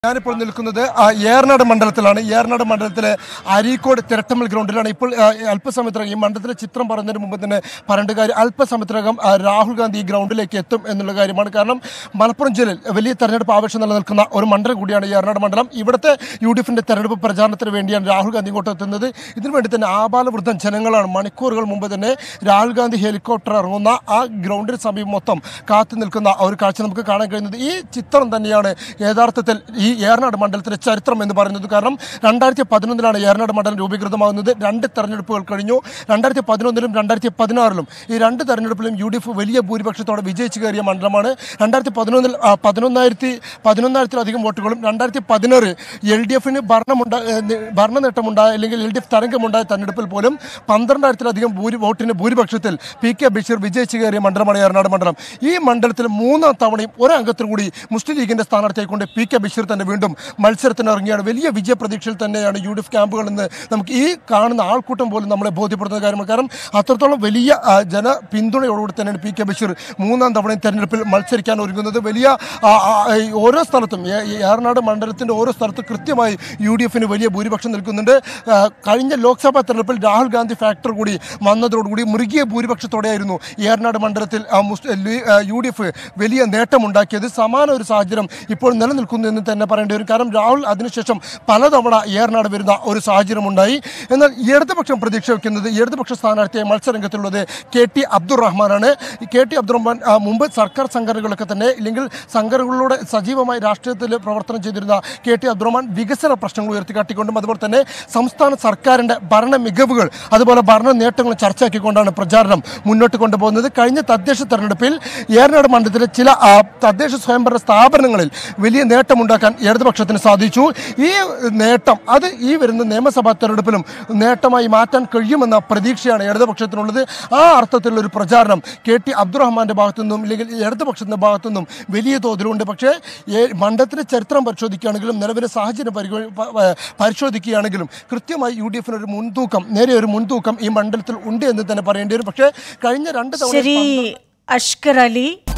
ഞാനിപ്പോൾ നിൽക്കുന്നത് ആ, ഏറനാട് മണ്ഡലത്തിലാണ് ഏറനാട് മണ്ഡലത്തിലെ അരീക്കോട് തിരട്ടമ്മൽ ഗ്രൗണ്ടിലാണ് ഇപ്പോൾ ആ, അല്പസമയത്തിനകം ഈ മണ്ഡലത്തിലെ ചിത്രം പറയുന്നതിന് മുമ്പ് തന്നെ പറയേണ്ട കാര്യം അല്പസമയത്തിനകം ആ, രാഹുൽ ഗാന്ധി ഈ ഗ്രൗണ്ടിലേക്ക് എത്തും എന്നുള്ള കാര്യമാണ് കാരണം മലപ്പുറം ജില്ലയിൽ വലിയ തെരഞ്ഞെടുപ്പ് ആവേശം നിലനിൽക്കുന്ന ഒരു മണ്ഡലം കൂടിയാണ് ഈ ഏറനാട് മണ്ഡലം ഇവിടുത്തെ യു ഡി എഫിന്റെ തെരഞ്ഞെടുപ്പ് പ്രചാരണത്തിന് വേണ്ടിയാണ് രാഹുൽ ഗാന്ധി ഇങ്ങോട്ട് എത്തുന്നത് ഇതിനു വേണ്ടി തന്നെ ആബാലവൃദ്ധം ജനങ്ങളാണ് മണിക്കൂറുകൾ മുമ്പ് തന്നെ രാഹുൽ ഗാന്ധി ഹെലികോപ്റ്റർ ഇറങ്ങുന്ന ആ ഗ്രൗണ്ടിന് സമീപം മൊത്തം കാത്തു നിൽക്കുന്ന ആ ഒരു കാഴ്ച നമുക്ക് കാണാൻ കഴിയുന്നത് ഈ ചിത്രം തന്നെയാണ് യഥാർത്ഥത്തിൽ ഈ ഏറനാട് മണ്ഡലത്തിലെ ചരിത്രം എന്ന് പറയുന്നത് കാരണം രണ്ടായിരത്തി പതിനൊന്നിലാണ് ഏറനാട് മണ്ഡലം രൂപീകൃതമാകുന്നത് രണ്ട് തെരഞ്ഞെടുപ്പുകൾ കഴിഞ്ഞു രണ്ടായിരത്തി പതിനൊന്നിലും രണ്ടായിരത്തി പതിനാറിലും ഈ രണ്ട് തെരഞ്ഞെടുപ്പിലും യു ഡി എഫ് വലിയ ഭൂരിപക്ഷത്തോടെ വിജയിച്ചു കയറിയ മണ്ഡലമാണ് രണ്ടായിരത്തി പതിനൊന്നിൽ ആ, പതിനൊന്നായിരത്തി പതിനൊന്നായിരത്തിലധികം വോട്ടുകളും രണ്ടായിരത്തി പതിനാറ് എൽ ഡി എഫിന് ഭരണമുണ്ട ഭരണ നേട്ടമുണ്ടായ അല്ലെങ്കിൽ എൽ ഡി എഫ് തരംഗമുണ്ടായ തെരഞ്ഞെടുപ്പിൽ പോലും പന്ത്രണ്ടായിരത്തിലധികം ഭൂരി വോട്ടിന് ഭൂരിപക്ഷത്തിൽ പി കെ ബഷീർ വിജയിച്ചു കയറിയ മണ്ഡലമാണ് ഏറനാട് മണ്ഡലം ഈ മണ്ഡലത്തിൽ മൂന്നാം തവണയും ഒരംഗത്തിൽ കൂടി മുസ്ലിം ലീഗിന്റെ സ്ഥാനാർത്ഥിയായിക്കൊണ്ട് പി കെ ബഷീർ തന്നെ വീണ്ടും മത്സരത്തിന് ഇറങ്ങിയാണ് വലിയ വിജയപ്രതീക്ഷയിൽ തന്നെയാണ് യു ഡി എഫ് ക്യാമ്പുകളിൽ നിന്ന് നമുക്ക് ഈ കാണുന്ന ആൾക്കൂട്ടം പോലും നമ്മളെ ബോധ്യപ്പെടുന്ന കാര്യമാണ് കാരണം അത്രത്തോളം വലിയ ആ, ജന പിന്തുണയോടുകൂടി തന്നെയാണ് പി കെ ബഷീർ മൂന്നാം തവണയും തെരഞ്ഞെടുപ്പിൽ മത്സരിക്കാൻ ഒരുങ്ങുന്നത് വലിയ ആ, ആ, ഈ ഓരോ സ്ഥലത്തും ഏ- ഈ ഏറനാട് മണ്ഡലത്തിന്റെ ഓരോ സ്ഥലത്തും കൃത്യമായി യു ഡി എഫിന് വലിയ ഭൂരിപക്ഷം നിൽക്കുന്നുണ്ട് ആ, കഴിഞ്ഞ ലോക്സഭാ തെരഞ്ഞെടുപ്പിൽ രാഹുൽ ഗാന്ധി ഫാക്ടർ കൂടി വന്നതോടുകൂടി മൃഗീയ ഭൂരിപക്ഷത്തോടെയായിരുന്നു ഏറനാട് മണ്ഡലത്തിൽ ആ, മുസ്- ലീ- ആ, യു ഡി എഫ് വലിയ നേട്ടമുണ്ടാക്കിയത് സമാന ഒരു സാഹചര്യം ഇപ്പോൾ നിലനിൽക്കുന്നു എന്ന് തന്നെ പറയേണ്ടി വരും കാരണം രാഹുൽ അതിനുശേഷം പലതവണ ഏറനാട് വരുന്ന ഒരു സാഹചര്യം ഉണ്ടായി എന്നാൽ ഇടതുപക്ഷം പ്രതീക്ഷ വയ്ക്കുന്നത് ഇടതുപക്ഷ സ്ഥാനാർത്ഥിയായി മത്സരരംഗത്തുള്ളത് കെ ടി അബ്ദുറഹ്മാനാണ് ഈ കെ ടി അബ്ദുറഹ്മാൻ ആ, മുമ്പ് സർക്കാർ സംഘടനകളൊക്കെ തന്നെ ഇല്ലെങ്കിൽ സംഘടനകളിലൂടെ സജീവമായി രാഷ്ട്രീയത്തിൽ പ്രവർത്തനം ചെയ്തിരുന്ന കെ ടി അബ്ദുറഹ്മാൻ വികസന പ്രശ്നങ്ങൾ ഉയർത്തിക്കാട്ടിക്കൊണ്ടും അതുപോലെ തന്നെ സംസ്ഥാന സർക്കാരിൻ്റെ ഭരണ മികവുകൾ അതുപോലെ ഭരണ നേട്ടങ്ങൾ ചർച്ചയാക്കിക്കൊണ്ടാണ് പ്രചാരണം മുന്നോട്ട് കൊണ്ടുപോകുന്നത് കഴിഞ്ഞ തദ്ദേശ തെരഞ്ഞെടുപ്പിൽ ഏറനാട് മണ്ഡലത്തിലെ ചില ആ, തദ്ദേശ സ്വയംഭരണ സ്ഥാപനങ്ങളിൽ വലിയ നേട്ടമുണ്ടാക്കാൻ ഇടതുപക്ഷത്തിന് സാധിച്ചു ഈ നേട്ടം അത് ഈ വരുന്ന നിയമസഭാ തെരഞ്ഞെടുപ്പിലും നേട്ടമായി മാറ്റാൻ കഴിയുമെന്ന പ്രതീക്ഷയാണ് ഇടതുപക്ഷത്തിനുള്ളത് ആ അർത്ഥത്തിലുള്ള ഒരു പ്രചാരണം കെ ടി അബ്ദുറഹ്മാന്റെ ഭാഗത്തു നിന്നും അല്ലെങ്കിൽ ഇടതുപക്ഷത്തിന്റെ ഭാഗത്തു നിന്നും വലിയ തോതിലുണ്ട് പക്ഷേ ഏ- മണ്ഡലത്തിന്റെ ചരിത്രം പരിശോധിക്കുകയാണെങ്കിലും നിലവിലെ സാഹചര്യം പരിഗ- പ- പ- പരിശോധിക്കുകയാണെങ്കിലും കൃത്യമായി യു ഡി എഫിന് ഒരു മുൻതൂക്കം നേരെ ഒരു മുൻതൂക്കം ഈ മണ്ഡലത്തിൽ ഉണ്ട് എന്ന് തന്നെ പറയേണ്ടി വരും പക്ഷേ കഴിഞ്ഞ രണ്ട് തവണ ശരി അഷ്കർ അലി